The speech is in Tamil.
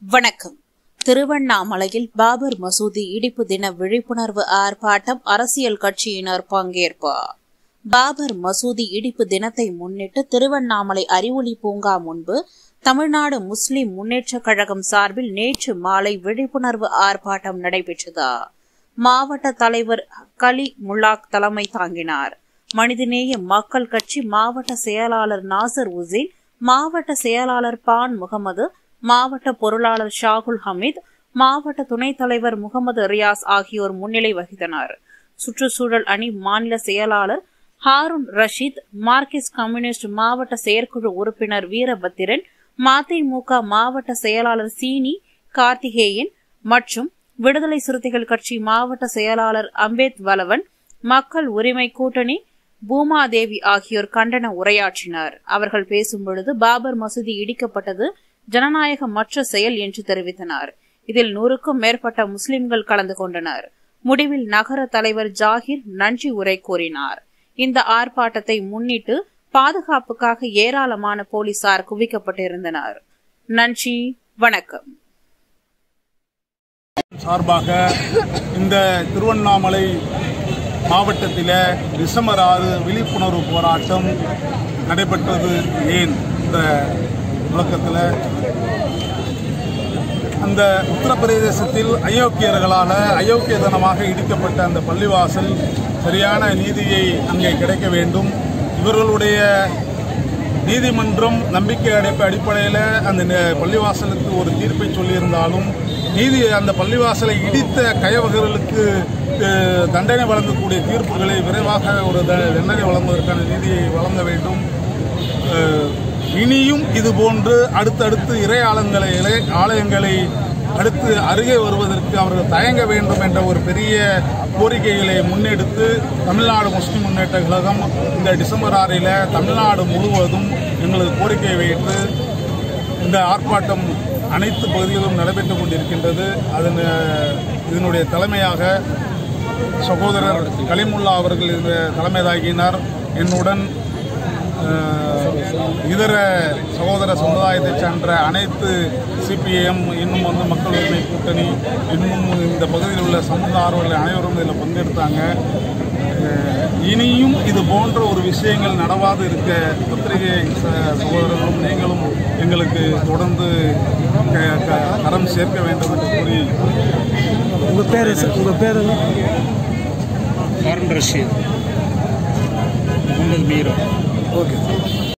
வணக்கம் திருவண்ணாமலையில் பாபர் மசூதி இடிப்பு தின விழிப்புணர்வு ஆர்ப்பாட்டம் அரசியல் கட்சியினர் பங்கேற்பு பாபர் மசூதி இடிப்பு தினத்தை முன்னிட்டு திருவண்ணாமலை அறிவொளி பூங்கா முன்பு தமிழ்நாடு முஸ்லிம் முன்னேற்றக் கழகம் சார்பில் நேற்று மாலை விழிப்புணர்வு ஆர்ப்பாட்டம் நடைபெற்றது மாவட்ட தலைவர் கலி முல்லாக் தலைமை தாங்கினார் மனிதநேய மக்கள் கட்சி மாவட்ட செயலாளர் நாசர் உசேன் மாவட்ட செயலாளர் பான் முகமது மாவட்ட பொருளாளர் ஷாகுல் ஹமீத் மாவட்ட துணைத் தலைவர் முகமது ரியாஸ் ஆகியோர் முன்னிலை வகித்தனர் சுற்றுச்சூழல் அணி மாநில செயலாளர் ஹாரூன் ரஷீத் மார்க்சிஸ்ட் கம்யூனிஸ்ட் மாவட்ட செயற்குழு உறுப்பினர் வீரபத்திரன் மதிமுக மாவட்ட செயலாளர் சீனி கார்த்திகேயன் மற்றும் விடுதலை சிறுத்தைகள் கட்சி மாவட்ட செயலாளர் அம்பேத் வலவன் மக்கள் உரிமை கூட்டணி பூமாதேவி ஆகியோர் கண்டன உரையாற்றினர் அவர்கள் பேசும்பொழுது பாபர் மசூதி இடிக்கப்பட்டது ஜனநாயகமற்ற செயல் என்று தெரிவித்தனர் இதில் நூறுக்கும் மேற்பட்ட முஸ்லிம்கள் கலந்து கொண்டனர் முடிவில் நகர தலைவர் ஜாகிர் நன்றி உரை கூறினார் இந்த ஆர்ப்பாட்டத்தை முன்னிட்டு பாதுகாப்புக்காக ஏராளமான போலீசார் குவிக்கப்பட்டிருந்தனர் நன்றி வணக்கம் சார்பாக இந்த திருவண்ணாமலை மாவட்டத்தில் டிசம்பர் ஆறு விழிப்புணர்வு போராட்டம் நடைபெற்றது ஏன் என்ற முழக்கத்தில் அந்த உத்தரப்பிரதேசத்தில் அயோக்கியர்களால் அயோக்கியதனமாக இடிக்கப்பட்ட அந்த பள்ளிவாசல் சரியான நீதியை அங்கே கிடைக்க வேண்டும் இவர்களுடைய நீதிமன்றம் நம்பிக்கை அடைப்பு அடிப்படையில் அந்த ந- பள்ளிவாசலுக்கு ஒரு தீர்ப்பை சொல்லியிருந்தாலும் நீதி அந்த பள்ளிவாசலை இடித்த கயவர்களுக்கு அஹ், தண்டனை வழங்கக்கூடிய தீர்ப்புகளை விரைவாக ஒரு த- தண்டனை வழங்குவதற்கான நீதியை வழங்க வேண்டும் அஹ், இனியும் இது போன்று அடுத்தடுத்து இறை ஆலயங்களை இறை ஆலயங்களை அடுத்து அருகே வருவதற்கு அவர்கள் தயங்க வேண்டும் என்ற ஒரு பெரிய கோரிக்கைகளை முன்னெடுத்து தமிழ்நாடு முஸ்லிம் முன்னேற்ற கழகம் இந்த டிசம்பர் ஆறில் தமிழ்நாடு முழுவதும் எங்களது கோரிக்கையை வைத்து இந்த ஆர்ப்பாட்டம் அனைத்து பகுதிகளிலும் நடைபெற்றுக் கொண்டிருக்கின்றது அதன் அஹ், இதனுடைய தலைமையாக சகோதரர் கலிமுல்லா அவர்கள் இந்த தலைமை தாங்கினார் என்னுடன் அஹ், இதர சகோதர சமுதாயத்தைச் சார்ந்த அனைத்து சிபிஎம் இன்னும் வந்து மக்கள் உரிமை கூட்டணி இன்னும் இந்த பகுதியில் உள்ள சமூக ஆர்வலர்கள் அனைவரும் இதில் பங்கெடுத்தாங்க அஹ், இனியும் இது போன்ற ஒரு விஷயங்கள் நடவாது இருக்க பத்திரிகை ச- சகோதரர்களும் நீங்களும் எங்களுக்கு தொடர்ந்து க- க- கரம் சேர்க்க வேண்டும் என்று கூறி உங்கள் பேர் உங்கள் பேர் ஹாரன் ரஷீத் முகமது மீரா ஓகே